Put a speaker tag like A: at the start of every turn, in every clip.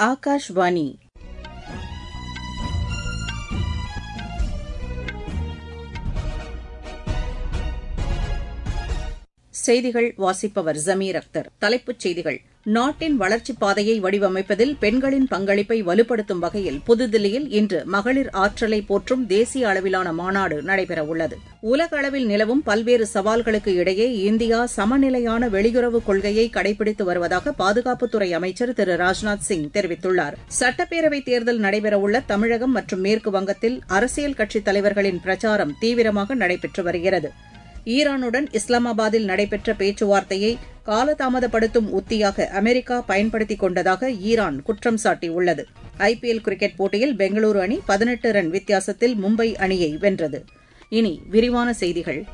A: ஆகாஷ்வாணி செய்திகள் வாசிப்பவர் ஜமீர் அக்தர் தலைப்புச் செய்திகள் நாட்டின் வளர்ச்சிப் பாதையை வடிவமைப்பதில் பெண்களின் பங்களிப்பை வலுப்படுத்தும் வகையில் புதுதில்லியில் இன்று மகளிர் ஆற்றலை போற்றும் தேசிய அளவிலான மாநாடு நடைபெறவுள்ளது உலக அளவில் நிலவும் பல்வேறு சவால்களுக்கு இடையே இந்தியா சமநிலையான வெளியுறவுக் கொள்கையை கடைபிடித்து வருவதாக பாதுகாப்புத்துறை அமைச்சர் திரு ராஜ்நாத் சிங் தெரிவித்துள்ளார் சட்டப்பேரவைத் தேர்தல் நடைபெறவுள்ள தமிழகம் மற்றும் மேற்கு வங்கத்தில் அரசியல் கட்சித் தலைவர்களின் பிரச்சாரம் தீவிரமாக நடைபெற்று வருகிறது ஈரானுடன் இஸ்லாமாபாத்தில் நடைபெற்ற பேச்சுவார்த்தையை காலதாமதப்படுத்தும் உத்தியாக அமெரிக்கா பயன்படுத்திக் கொண்டதாக ஈரான் குற்றம் சாட்டியுள்ளது ஐபிஎல் கிரிக்கெட் போட்டியில் பெங்களூரு அணி பதினெட்டு ரன் வித்தியாசத்தில் மும்பை அணியை வென்றது இனி விரிவான செய்திகள்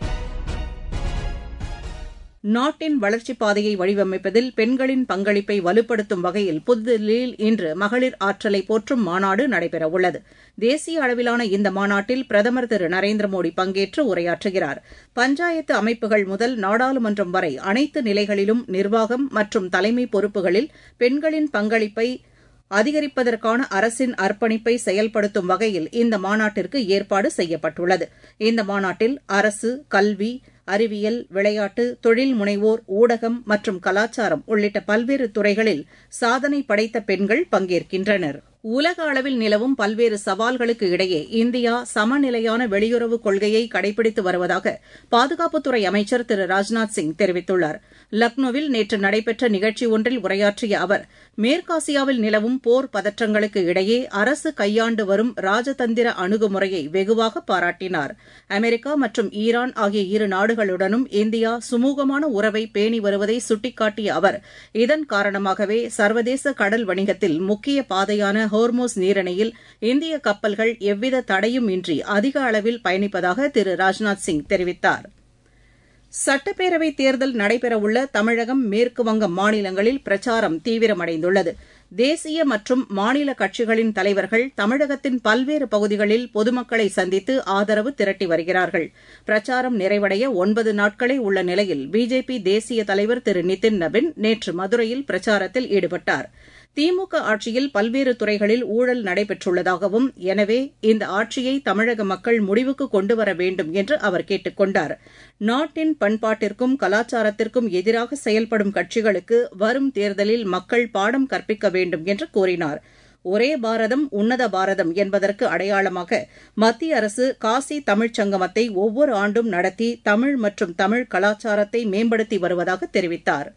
A: நாட்டின் வளர்ச்சிப் பாதையை வடிவமைப்பதில் பெண்களின் பங்களிப்பை வலுப்படுத்தும் வகையில் புதுதில்லியில் இன்று மகளிர் ஆற்றலை போற்றும் மாநாடு நடைபெறவுள்ளது தேசிய அளவிலான இந்த மாநாட்டில் பிரதமர் திரு நரேந்திர மோடி பங்கேற்று உரையாற்றுகிறார் பஞ்சாயத்து அமைப்புகள் முதல் நாடாளுமன்றம் வரை அனைத்து நிலைகளிலும் நிர்வாகம் மற்றும் தலைமை பொறுப்புகளில் பெண்களின் பங்களிப்பை அதிகரிப்பதற்கான அரசின் அர்ப்பணிப்பை செயல்படுத்தும் வகையில் இந்த மாநாட்டிற்கு ஏற்பாடு செய்யப்பட்டுள்ளது இந்த மாநாட்டில் அரசு கல்வி அறிவியல் விளையாட்டு தொழில் முனைவோர் ஊடகம் மற்றும் கலாச்சாரம் உள்ளிட்ட பல்வேறு துறைகளில் சாதனை படைத்த பெண்கள் பங்கேற்கின்றனர் உலக அளவில் நிலவும் பல்வேறு சவால்களுக்கு இடையே இந்தியா சமநிலையான வெளியுறவுக் கொள்கையை கடைபிடித்து வருவதாக பாதுகாப்புத்துறை அமைச்சர் திரு ராஜ்நாத் சிங் தெரிவித்துள்ளார் லக்னோவில் நேற்று நடைபெற்ற நிகழ்ச்சி ஒன்றில் உரையாற்றிய அவர் மேற்காசியாவில் நிலவும் போர் பதற்றங்களுக்கு இடையே அரசு கையாண்டு வரும் ராஜதந்திர அணுகுமுறையை வெகுவாக பாராட்டினார் அமெரிக்கா மற்றும் ஈரான் ஆகிய இரு நாடுகளுடனும் இந்தியா சுமூகமான உறவை பேணி வருவதை சுட்டிக்காட்டிய அவர் இதன் காரணமாகவே சர்வதேச கடல் வணிகத்தில் முக்கிய பாதையான ஹோர்மோஸ் நீரிணையில் இந்திய கப்பல்கள் எவ்வித தடையும் இன்றி அதிக அளவில் பயணிப்பதாக திரு ராஜ்நாத் சிங் தெரிவித்தார் சட்டப்பேரவைத் தேர்தல் நடைபெறவுள்ள தமிழகம் மேற்குவங்கம் மாநிலங்களில் பிரச்சாரம் தீவிரமடைந்துள்ளது தேசிய மற்றும் மாநில கட்சிகளின் தலைவர்கள் தமிழகத்தின் பல்வேறு பகுதிகளில் பொதுமக்களை சந்தித்து ஆதரவு திரட்டி வருகிறார்கள் பிரச்சாரம் நிறைவடைய ஒன்பது நாட்களே உள்ள நிலையில் பிஜேபி தேசிய தலைவர் திரு நிதின் நபின் நேற்று மதுரையில் பிரச்சாரத்தில் ஈடுபட்டார் திமுக ஆட்சியில் பல்வேறு துறைகளில் ஊழல் நடைபெற்றுள்ளதாகவும் எனவே இந்த ஆட்சியை தமிழக மக்கள் முடிவுக்கு கொண்டுவர வேண்டும் என்று அவர் கேட்டுக் கொண்டார் நாட்டின் பண்பாட்டிற்கும் கலாச்சாரத்திற்கும் எதிராக செயல்படும் கட்சிகளுக்கு வரும் தேர்தலில் மக்கள் பாடம் கற்பிக்க வேண்டும் என்று கூறினார் ஒரே பாரதம் உன்னத பாரதம் என்பதற்கு அடையாளமாக மத்திய அரசு காசி தமிழ்ச் சங்கமத்தை ஒவ்வொரு ஆண்டும் நடத்தி தமிழ் மற்றும் தமிழ் கலாச்சாரத்தை மேம்படுத்தி வருவதாக தெரிவித்தாா்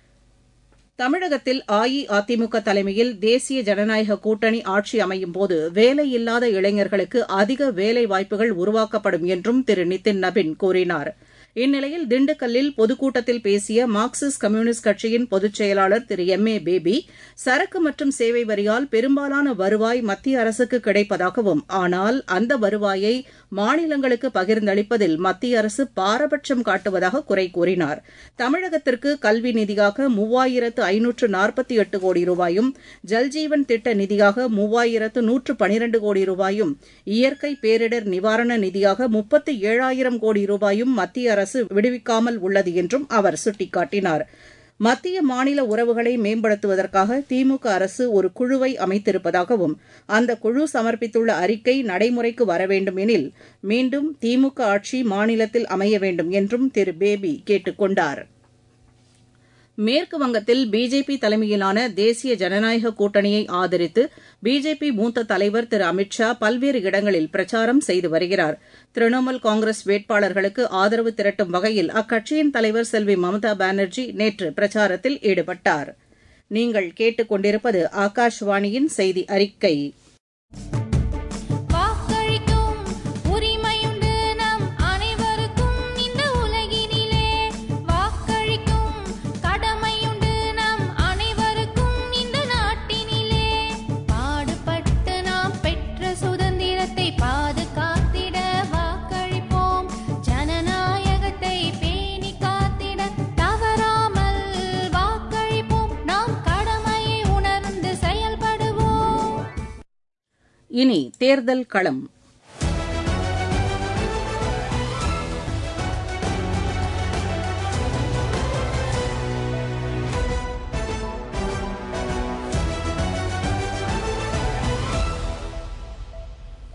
A: தமிழகத்தில் அஇஅதிமுக தலைமையில் தேசிய ஜனநாயக கூட்டணி ஆட்சி அமையும் போது வேலையில்லாத இளைஞர்களுக்கு அதிக வேலை வாய்ப்புகள் உருவாக்கப்படும் என்றும் திரு நிதின் நபின் கூறினார் இந்நிலையில் திண்டுக்கல்லில் பொதுக்கூட்டத்தில் பேசிய மார்க்சிஸ்ட் கம்யூனிஸ்ட் கட்சியின் பொதுச் செயலாளர் திரு எம் ஏ பேபி சரக்கு மற்றும் சேவை வரியால் பெரும்பாலான வருவாய் மத்திய அரசுக்கு கிடைப்பதாகவும் ஆனால் அந்த வருவாயை மாநிலங்களுக்கு பகிர்ந்தளிப்பதில் மத்திய அரசு பாரபட்சம் காட்டுவதாக குறை கூறினார் தமிழகத்திற்கு கல்வி நிதியாக மூவாயிரத்து ஐநூற்று நாற்பத்தி எட்டு கோடி ரூபாயும் ஜல்ஜீவன் திட்ட நிதியாக மூவாயிரத்து நூற்று பனிரண்டு கோடி ரூபாயும் இயற்கை பேரிடர் நிவாரண நிதியாக முப்பத்து ஏழாயிரம் கோடி ரூபாயும் மத்திய அரசு அரசு விடுவிக்காமல் உள்ளது என்றும் அவர் சுட்டிக்காட்டினார் மத்திய மாநில உறவுகளை மேம்படுத்துவதற்காக திமுக அரசு ஒரு குழுவை அமைத்திருப்பதாகவும் அந்த குழு சமர்ப்பித்துள்ள அறிக்கை நடைமுறைக்கு வர வேண்டும் எனில் மீண்டும் திமுக ஆட்சி மாநிலத்தில் அமைய வேண்டும் என்றும் திரு பேபி கேட்டுக் கொண்டாா் மேற்கு வங்கத்தில் பிஜேபி தலைமையிலான தேசிய ஜனநாயக கூட்டணியை ஆதரித்து பிஜேபி மூத்த தலைவர் திரு அமித் ஷா பல்வேறு இடங்களில் பிரச்சாரம் செய்து வருகிறார் திரிணாமுல் காங்கிரஸ் வேட்பாளர்களுக்கு ஆதரவு திரட்டும் வகையில் அக்கட்சியின் தலைவர் செல்வி மம்தா பானர்ஜி நேற்று பிரச்சாரத்தில் ஈடுபட்டார் நீங்கள் கேட்டுக் கொண்டிருப்பது ஆகாஷ்வாணியின் செய்தி அறிக்கை இனி தேர்தல் களம்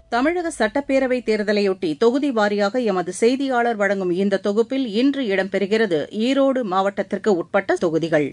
A: தமிழக சட்டப்பேரவைத் தேர்தலையொட்டி தொகுதி வாரியாக எமது செய்தியாளர் வழங்கும் இந்த தொகுப்பில் இன்று இடம்பெறுகிறது ஈரோடு மாவட்டத்திற்கு உட்பட்ட தொகுதிகள்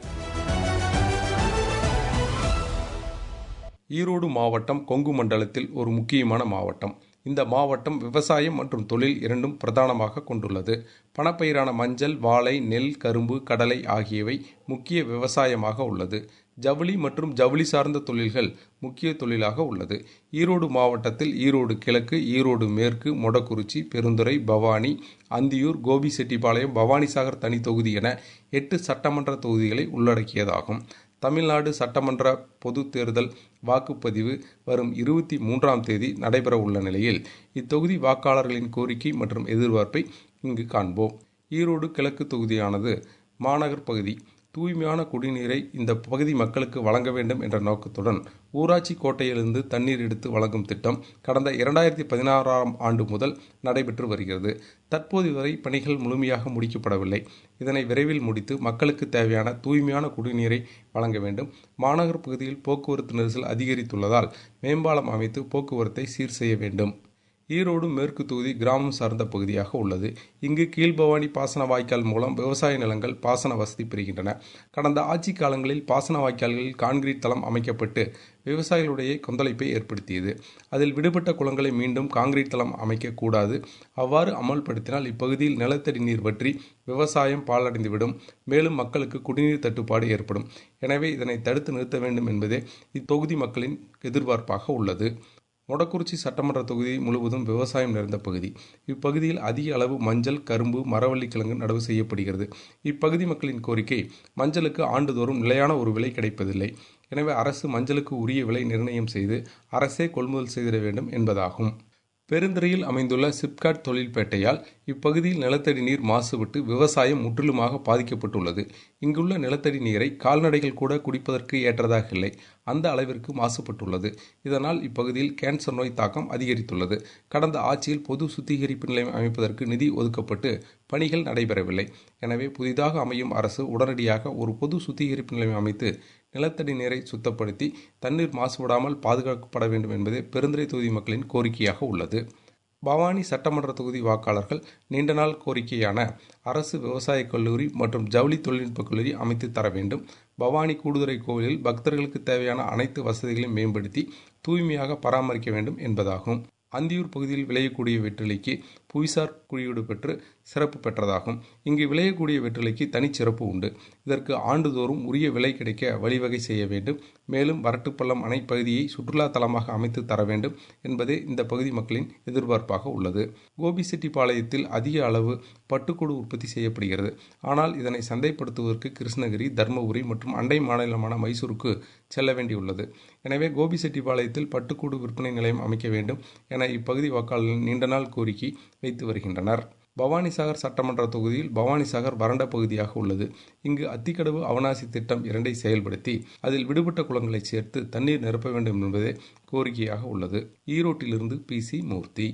B: ஈரோடு மாவட்டம் கொங்கு மண்டலத்தில் ஒரு முக்கியமான மாவட்டம் இந்த மாவட்டம் விவசாயம் மற்றும் தொழில் இரண்டும் பிரதானமாக கொண்டுள்ளது பணப்பயிரான மஞ்சள் வாழை நெல் கரும்பு கடலை ஆகியவை முக்கிய விவசாயமாக உள்ளது ஜவுளி மற்றும் ஜவுளி சார்ந்த தொழில்கள் முக்கிய தொழிலாக உள்ளது ஈரோடு மாவட்டத்தில் ஈரோடு கிழக்கு ஈரோடு மேற்கு மொடக்குறிச்சி பெருந்துறை பவானி அந்தியூர் கோபிசெட்டிப்பாளையம் பவானிசாகர் தனி தொகுதி என எட்டு சட்டமன்ற தொகுதிகளை உள்ளடக்கியதாகும் தமிழ்நாடு சட்டமன்ற பொது தேர்தல் வாக்குப்பதிவு வரும் இருபத்தி மூன்றாம் தேதி நடைபெற உள்ள நிலையில் இத்தொகுதி வாக்காளர்களின் கோரிக்கை மற்றும் எதிர்பார்ப்பை இங்கு காண்போம் ஈரோடு கிழக்கு தொகுதியானது மாநகர் பகுதி தூய்மையான குடிநீரை இந்த பகுதி மக்களுக்கு வழங்க வேண்டும் என்ற நோக்கத்துடன் ஊராட்சி கோட்டையிலிருந்து தண்ணீர் எடுத்து வழங்கும் திட்டம் கடந்த இரண்டாயிரத்தி பதினாறாம் ஆண்டு முதல் நடைபெற்று வருகிறது தற்போது வரை பணிகள் முழுமையாக முடிக்கப்படவில்லை இதனை விரைவில் முடித்து மக்களுக்கு தேவையான தூய்மையான குடிநீரை வழங்க வேண்டும் மாநகர் பகுதியில் போக்குவரத்து நெரிசல் அதிகரித்துள்ளதால் மேம்பாலம் அமைத்து போக்குவரத்தை சீர் செய்ய வேண்டும் ஈரோடு மேற்கு தொகுதி கிராமம் சார்ந்த பகுதியாக உள்ளது இங்கு கீழ்பவானி பாசன வாய்க்கால் மூலம் விவசாய நிலங்கள் பாசன வசதி பெறுகின்றன கடந்த ஆட்சி காலங்களில் பாசன வாய்க்கால்களில் கான்கிரீட் தளம் அமைக்கப்பட்டு விவசாயிகளுடைய கொந்தளிப்பை ஏற்படுத்தியது அதில் விடுபட்ட குளங்களை மீண்டும் கான்கிரீட் தளம் அமைக்கக்கூடாது அவ்வாறு அமல்படுத்தினால் இப்பகுதியில் நிலத்தடி நீர் வற்றி விவசாயம் பாழடைந்துவிடும் மேலும் மக்களுக்கு குடிநீர் தட்டுப்பாடு ஏற்படும் எனவே இதனை தடுத்து நிறுத்த வேண்டும் என்பதே இத்தொகுதி மக்களின் எதிர்பார்ப்பாக உள்ளது மொடக்குறிச்சி சட்டமன்ற தொகுதி முழுவதும் விவசாயம் நிறைந்த பகுதி இப்பகுதியில் அதிக அளவு மஞ்சள் கரும்பு மரவள்ளி கிழங்கு நடவு செய்யப்படுகிறது இப்பகுதி மக்களின் கோரிக்கை மஞ்சளுக்கு ஆண்டுதோறும் நிலையான ஒரு விலை கிடைப்பதில்லை எனவே அரசு மஞ்சளுக்கு உரிய விலை நிர்ணயம் செய்து அரசே கொள்முதல் செய்திட வேண்டும் என்பதாகும் பெருந்துறையில் அமைந்துள்ள சிப்காட் தொழில்பேட்டையால் இப்பகுதியில் நிலத்தடி நீர் மாசுபட்டு விவசாயம் முற்றிலுமாக பாதிக்கப்பட்டுள்ளது இங்குள்ள நிலத்தடி நீரை கால்நடைகள் கூட குடிப்பதற்கு ஏற்றதாக இல்லை அந்த அளவிற்கு மாசுபட்டுள்ளது இதனால் இப்பகுதியில் கேன்சர் நோய் தாக்கம் அதிகரித்துள்ளது கடந்த ஆட்சியில் பொது சுத்திகரிப்பு நிலையம் அமைப்பதற்கு நிதி ஒதுக்கப்பட்டு பணிகள் நடைபெறவில்லை எனவே புதிதாக அமையும் அரசு உடனடியாக ஒரு பொது சுத்திகரிப்பு நிலையம் அமைத்து நிலத்தடி நீரை சுத்தப்படுத்தி தண்ணீர் மாசுபடாமல் பாதுகாக்கப்பட வேண்டும் என்பதே பெருந்துறை தொகுதி மக்களின் கோரிக்கையாக உள்ளது பவானி சட்டமன்ற தொகுதி வாக்காளர்கள் நீண்ட நாள் கோரிக்கையான அரசு விவசாய கல்லூரி மற்றும் ஜவுளி தொழில்நுட்ப கல்லூரி அமைத்து தர வேண்டும் பவானி கூடுதுறை கோவிலில் பக்தர்களுக்கு தேவையான அனைத்து வசதிகளையும் மேம்படுத்தி தூய்மையாக பராமரிக்க வேண்டும் என்பதாகும் அந்தியூர் பகுதியில் விளையக்கூடிய வெற்றிலைக்கு புவிசார் குறியீடு பெற்று சிறப்பு பெற்றதாகும் இங்கு விளையக்கூடிய வெற்றிலைக்கு தனிச்சிறப்பு உண்டு இதற்கு ஆண்டுதோறும் உரிய விலை கிடைக்க வழிவகை செய்ய வேண்டும் மேலும் வரட்டுப்பள்ளம் அணை பகுதியை சுற்றுலா தலமாக அமைத்து தர வேண்டும் என்பதே இந்த பகுதி மக்களின் எதிர்பார்ப்பாக உள்ளது கோபிசெட்டிப்பாளையத்தில் அதிக அளவு பட்டுக்கூடு உற்பத்தி செய்யப்படுகிறது ஆனால் இதனை சந்தைப்படுத்துவதற்கு கிருஷ்ணகிரி தர்மபுரி மற்றும் அண்டை மாநிலமான மைசூருக்கு செல்ல வேண்டியுள்ளது எனவே கோபிசெட்டிப்பாளையத்தில் பட்டுக்கூடு விற்பனை நிலையம் அமைக்க வேண்டும் என இப்பகுதி வாக்காளர்கள் நீண்ட நாள் கோரிக்கை வைத்து வருகின்றனர் பவானிசாகர் சட்டமன்ற தொகுதியில் பவானிசாகர் வறண்ட பகுதியாக உள்ளது இங்கு அத்திக்கடவு அவனாசி திட்டம் இரண்டை செயல்படுத்தி அதில் விடுபட்ட குளங்களை சேர்த்து தண்ணீர் நிரப்ப வேண்டும் என்பதே கோரிக்கையாக உள்ளது ஈரோட்டிலிருந்து பி சி மூர்த்தி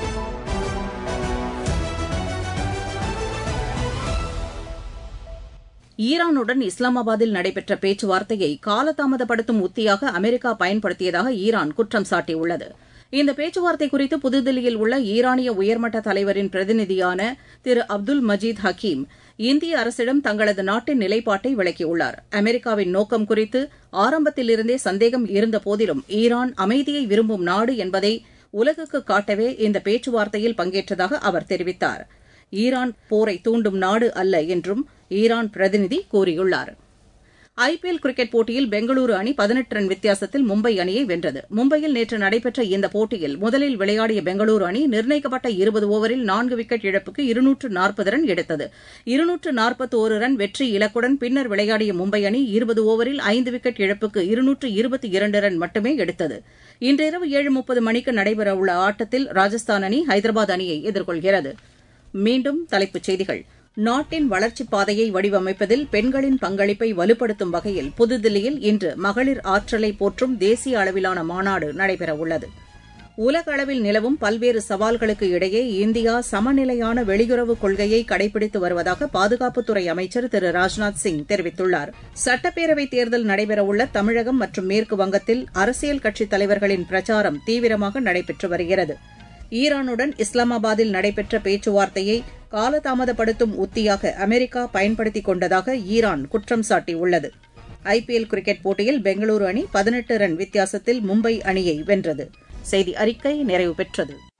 A: ஈரானுடன் இஸ்லாமாபாத்தில் நடைபெற்ற பேச்சுவார்த்தையை காலதாமதப்படுத்தும் உத்தியாக அமெரிக்கா பயன்படுத்தியதாக ஈரான் குற்றம் சாட்டியுள்ளது இந்த பேச்சுவார்த்தை குறித்து புதுதில்லியில் உள்ள ஈரானிய உயர்மட்ட தலைவரின் பிரதிநிதியான திரு அப்துல் மஜீத் ஹக்கீம் இந்திய அரசிடம் தங்களது நாட்டின் நிலைப்பாட்டை விளக்கியுள்ளார் அமெரிக்காவின் நோக்கம் குறித்து ஆரம்பத்திலிருந்தே சந்தேகம் இருந்தபோதிலும் ஈரான் அமைதியை விரும்பும் நாடு என்பதை உலகுக்கு காட்டவே இந்த பேச்சுவார்த்தையில் பங்கேற்றதாக அவர் தெரிவித்தார் ஈரான் போரை தூண்டும் நாடு அல்ல என்றும் ஈரான் பிரதிநிதி கூறியுள்ளார் ஐபிஎல் கிரிக்கெட் போட்டியில் பெங்களூரு அணி பதினெட்டு ரன் வித்தியாசத்தில் மும்பை அணியை வென்றது மும்பையில் நேற்று நடைபெற்ற இந்த போட்டியில் முதலில் விளையாடிய பெங்களூரு அணி நிர்ணயிக்கப்பட்ட இருபது ஓவரில் நான்கு விக்கெட் இழப்புக்கு இருநூற்று நாற்பது ரன் எடுத்தது இருநூற்று நாற்பத்தோரு ரன் வெற்றி இலக்குடன் பின்னர் விளையாடிய மும்பை அணி இருபது ஓவரில் ஐந்து விக்கெட் இழப்புக்கு இருநூற்று இருபத்தி இரண்டு ரன் மட்டுமே எடுத்தது இன்றிரவு ஏழு முப்பது மணிக்கு நடைபெறவுள்ள ஆட்டத்தில் ராஜஸ்தான் அணி ஹைதராபாத் அணியை எதிர்கொள்கிறது மீண்டும் தலைப்புச் செய்திகள் நாட்டின் வளர்ச்சிப் பாதையை வடிவமைப்பதில் பெண்களின் பங்களிப்பை வலுப்படுத்தும் வகையில் புதுதில்லியில் இன்று மகளிர் ஆற்றலை போற்றும் தேசிய அளவிலான மாநாடு நடைபெறவுள்ளது உலக அளவில் நிலவும் பல்வேறு சவால்களுக்கு இடையே இந்தியா சமநிலையான வெளியுறவு கொள்கையை கடைபிடித்து வருவதாக பாதுகாப்புத்துறை அமைச்சர் திரு ராஜ்நாத் சிங் தெரிவித்துள்ளார் சட்டப்பேரவைத் தேர்தல் நடைபெறவுள்ள தமிழகம் மற்றும் மேற்கு வங்கத்தில் அரசியல் கட்சித் தலைவர்களின் பிரச்சாரம் தீவிரமாக நடைபெற்று வருகிறது ஈரானுடன் இஸ்லாமாபாத்தில் நடைபெற்ற பேச்சுவார்த்தையை காலதாமதப்படுத்தும் உத்தியாக அமெரிக்கா பயன்படுத்திக் கொண்டதாக ஈரான் குற்றம் சாட்டியுள்ளது ஐபிஎல் கிரிக்கெட் போட்டியில் பெங்களூரு அணி பதினெட்டு ரன் வித்தியாசத்தில் மும்பை அணியை வென்றது செய்தி அறிக்கை நிறைவு பெற்றது